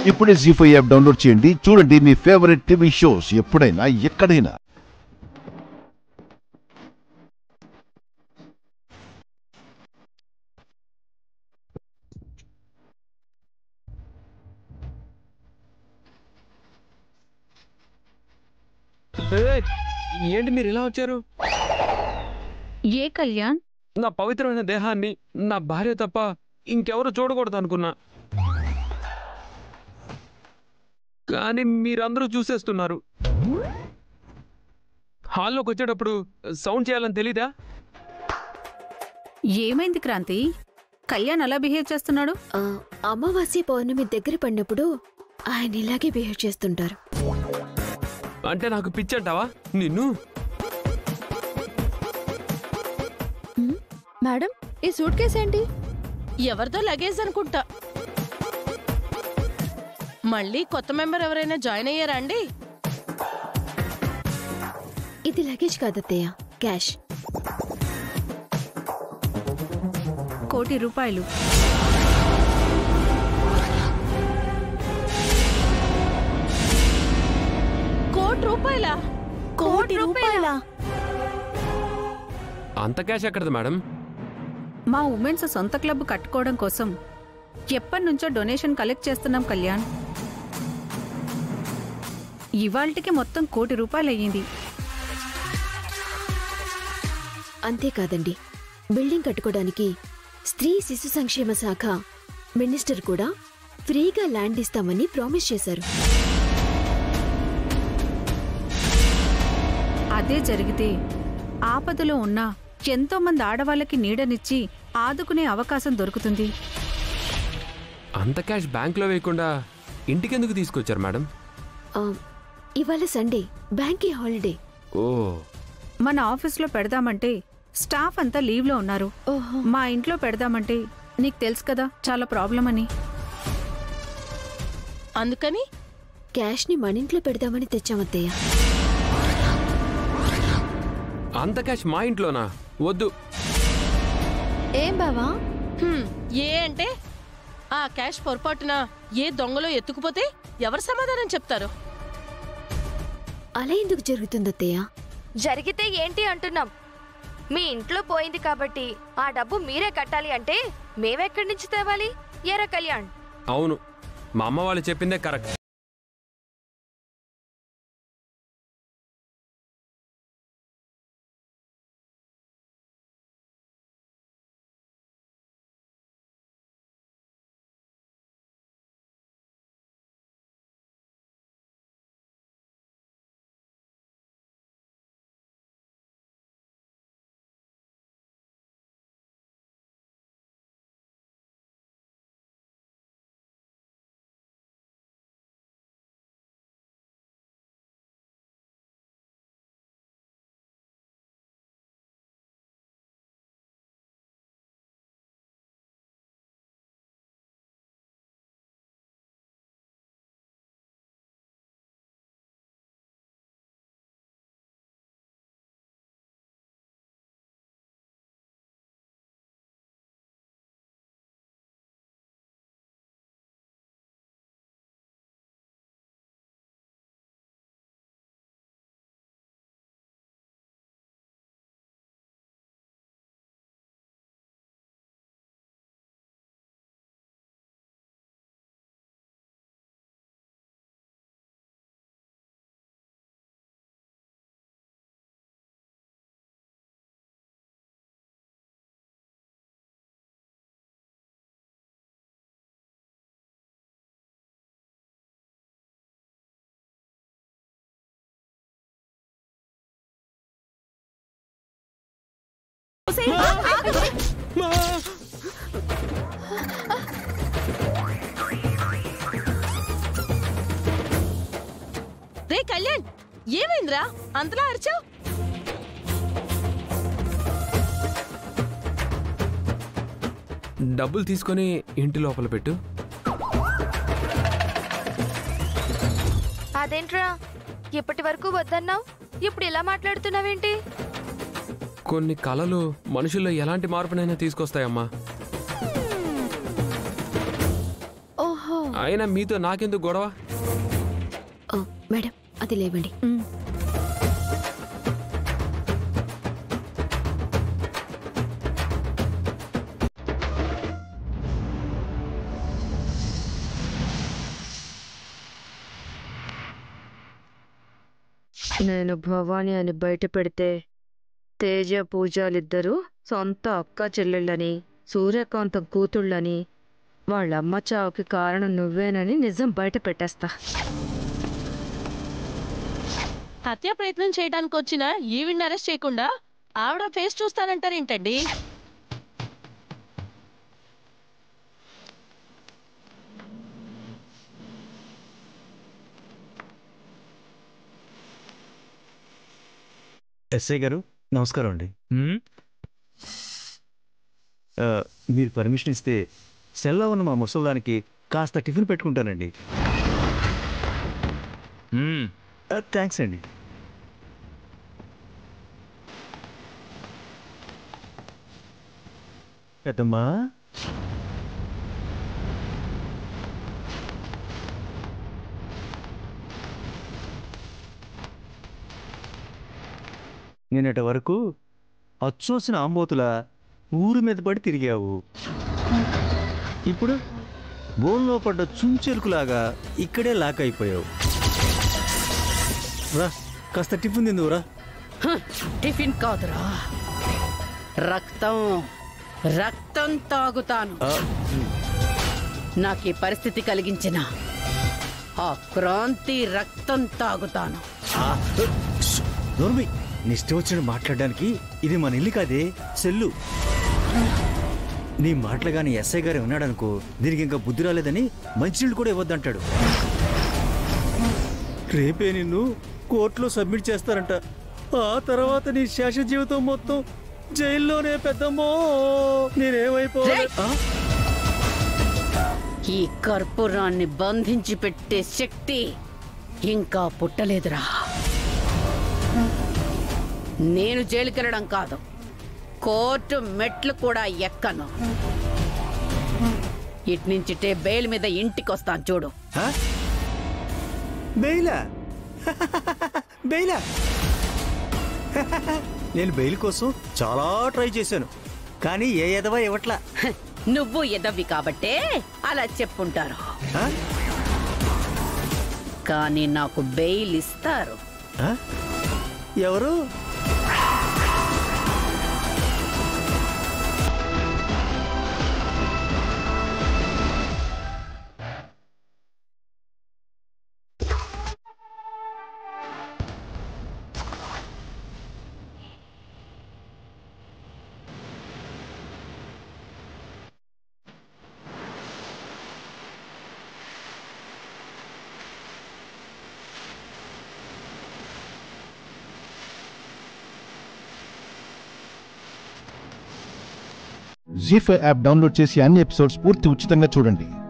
ఇప్పుడే G five app download చేయండి చూడండి మీ ఫేవరెట్ టీవీ షోస్ ఎప్పుడైనా ఎక్కడైనా ఏయ్, ఏంటి మీరు ఇలా వచ్చారు ఏ కళ్యాణ్ నా పవిత్రమైన దేహాన్ని నా భార్య తప్ప ఇంకెవరు చూడకూడదు అనుకున్నా కానీ మీరందరూ చూసేస్తున్నారు హాల్లోకి వచ్చేటప్పుడు సౌండ్ చేయాలని తెలీదా ఏమైంది క్రాంతి కళ్యాణ్ అలా బిహేవ్ చేస్తున్నాడు ఆ, అమావాస్య పౌర్ణమి దగ్గర పడినప్పుడు ఆయన ఇలాగే బిహేవ్ చేస్తుంటారు అంటే నాకు పిచ్చంటావా నిన్ను మేడం ఈ సూట్ కేసు ఏంటి ఎవరిదో లగేజ్ అనుకుంటా మళ్ళీ కొత్త మెంబర్ ఎవరైనా జాయిన్ అయ్యారా అండి ఇది లగేజ్ కాదత్తయ్య క్యాష్ కోటి రూపాయలు కోటి రూపాయల కోటి రూపాయల అంత క్యాష్ ఎక్కడది మేడం మా ఉమెన్స్ సొంత క్లబ్ కట్టుకోవడం కోసం ఎప్పటి నుంచో డొనేషన్ కలెక్ట్ చేస్తున్నాం కళ్యాణ్ ఇవాల్టికి మొత్తం కోటి రూపాయలు అయ్యింది అంతేకాదండి బిల్డింగ్ కట్టుకోవడానికి స్త్రీ శిశు సంక్షేమ శాఖ మినిస్టర్ కూడా ఫ్రీగా ల్యాండ్ ఇస్తామని ప్రామిస్ చేశారు అదే జరిగితే ఆపదలో ఉన్న ఎంతో మంది ఆడవాళ్ళకి నీడనిచ్చి ఆదుకునే అవకాశం దొరుకుతుంది అంత క్యాష్ బ్యాంక్లో వేయకుండా ఇంటికెందుకు తీసుకొచ్చారు మేడం ఆ, ఇవాళ సండే బ్యాంకీ హాలిడే ఓ మన ఆఫీస్లో పెడదామంటే స్టాఫ్ అంతా లీవ్లో ఉన్నారు ఓహో మా ఇంట్లో పెడదామంటే నీకు తెలుసు కదా చాలా ప్రాబ్లం అని అందుకని క్యాష్ ని మన ఇంట్లో పెడదామని తెచ్చామత్తయ్య అంత క్యాష్ మా ఇంట్లోనా వద్దు ఏం బావా హ్మ్, ఏ అంటే ఆ క్యాష్ పొరపాటున ఏ దొంగలో ఎత్తుకుపోతే ఎవరు సమాధానం చెప్తారు అలా ఎందుకు జరుగుతుందత్తయ్య జరిగితే ఏంటి అంటున్నాం మీ ఇంట్లో పోయింది కాబట్టి ఆ డబ్బు మీరే కట్టాలి అంటే మేమెక్కడి నుంచి తేవాలి ఎరా కళ్యాణ్ అవును మా అమ్మ వాళ్ళు చెప్పిందే కరెక్ట్ రే కళ్యాణ్ ఏమైందిరా అంతలా అరిచావు డబ్బులు తీసుకొని ఇంటి లోపల పెట్టు అదేంట్రా ఇప్పటి వరకు వద్దన్నావు ఇప్పుడు ఇలా మాట్లాడుతున్నావేంటి కొన్ని కళలు మనుషుల్లో ఎలాంటి మార్పునైనా తీసుకొస్తాయమ్మా ఓహో అయినా మీతో నాకెందుకు గొడవ ఆ, మేడం అది లేవండి ఉమ్. నేను భవాని అని బయట పెడితే తేజ పూజాలిద్దరూ సొంత అక్క చెల్లెళ్ళని సూర్యకాంతం కూతుళ్ళని వాళ్ళ అమ్మ చావుకి కారణం నువ్వేనని నిజం బయట పెట్టేస్తా హత్య ప్రయత్నం చేయడానికి వచ్చిన ఈవిడ్ని అరెస్ట్ చేయకుండా ఆవిడ ఫేస్ చూస్తానంటారేంటండి ఎస్ఐ గారు నమస్కారం అండి ఆ, మీరు పర్మిషన్ ఇస్తే సెల్లో ఉన్న మా ముసలానికి కాస్త టిఫిన్ పెట్టుకుంటానండి థ్యాంక్స్ అండి పెద్దమ్మా నిన్నటి వరకు అచ్చోసిన ఆంబోతుల ఊరు మీద పడి తిరిగావు ఇప్పుడు బోన్లో పడ్డ చుంచెరుకులాగా ఇక్కడే లాక్ అయిపోయావు రా కాస్త టిఫిన్ తిందువురా టిఫిన్ కాదురా రక్తం రక్తం తాగుతాను ఆ, నాకు ఈ పరిస్థితి కలిగించిన ఆ క్రాంతి రక్తం తాగుతాను ఆ, ష్, నోర్మి నీ ఇష్టం వచ్చిన మాట్లాడడానికి ఇది మన ఇల్లు కాదే సెల్లు నీ మాటలు కానీ ఎస్ఐ గారే ఉన్నాడనుకో దీనికి ఇంకా బుద్ధి రాలేదని మంచినీళ్ళు కూడా ఇవ్వద్దంటాడు రేపే నిన్ను కోర్టులో సబ్మిట్ చేస్తారంట ఆ తర్వాత నీ శేష జీవితం మొత్తం జైల్లోనే పెద్దమ్మో నేనేమైపోవాలి ఆ? ఈ కర్పూరాన్ని బంధించి పెట్టే శక్తి ఇంకా పుట్టలేదురా నేను జైలుకెళ్ళడం కాదు కోర్టు మెట్లు కూడా ఎక్కను ఇట్నుంచిటే బెయిల్ మీద ఇంటికి వస్తాను చూడు ఆ? బెయిలా బెయిలా నేను బెయిల్ కోసం చాలా ట్రై చేశాను కానీ ఏ ఎదవా ఇవ్వట్లా నువ్వు ఎదవి కాబట్టే అలా చెప్పుంటారు ఆ? కానీ నాకు బెయిల్ ఇస్తారు ఆ? ఎవరు జీ ఫైవ్ యాప్ డౌన్లోడ్ చేసి అన్ని ఎపిసోడ్స్ పూర్తి ఉచితంగా చూడండి